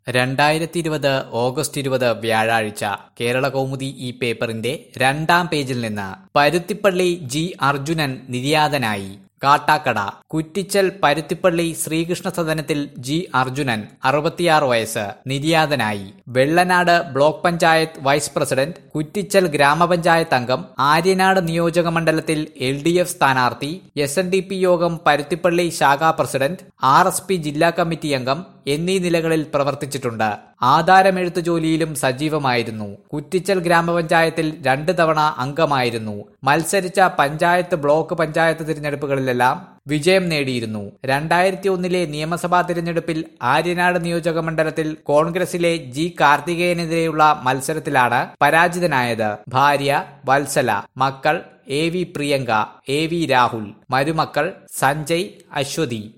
രണ്ടായിരത്തി ഇരുപത് ഓഗസ്റ്റ് ഇരുപത് വ്യാഴാഴ്ച കേരള കൗമുദി ഈ പേപ്പറിന്റെ രണ്ടാം പേജിൽ നിന്ന് പരുത്തിപ്പള്ളി ജി അർജുനൻ നിര്യാതനായി കാട്ടാക്കട കുറ്റിച്ചൽ പരുത്തിപ്പള്ളി ശ്രീകൃഷ്ണ സദനത്തിൽ ജി അർജുനൻ അറുപത്തിയാറ് വയസ്സ് നിര്യാതനായി Vellanad block panchayat vice president Kuttichal ഗ്രാമപഞ്ചായത്ത് അംഗം ആര്യനാട് നിയോജക മണ്ഡലത്തിൽ എൽ ഡി എഫ് സ്ഥാനാർത്ഥി എസ് എൻ ഡി പി യോഗം പരുത്തിപ്പള്ളി ശാഖാ പ്രസിഡന്റ് ആർ എസ് പി ജില്ലാ കമ്മിറ്റി അംഗം എന്നീ നിലകളിൽ പ്രവർത്തിച്ചിട്ടുണ്ട് ആധാരമെഴുത്ത് ജോലിയിലും സജീവമായിരുന്നു കുറ്റിച്ചൽ ഗ്രാമപഞ്ചായത്തിൽ രണ്ട് തവണ അംഗമായിരുന്നു മത്സരിച്ച പഞ്ചായത്ത് ബ്ലോക്ക് പഞ്ചായത്ത് തിരഞ്ഞെടുപ്പുകളിലെല്ലാം വിജയം നേടിയിരുന്നു രണ്ടായിരത്തി ഒന്നിലെ നിയമസഭാ തിരഞ്ഞെടുപ്പിൽ ആര്യനാട് നിയോജക മണ്ഡലത്തിൽ കോൺഗ്രസിലെ ജി കാർത്തികേയനെതിരെയുള്ള മത്സരത്തിലാണ് പരാജിതനായത് ഭാര്യ വത്സല മക്കൾ A V Priyanka A V Rahul മരുമക്കൾ സഞ്ജയ് അശ്വതി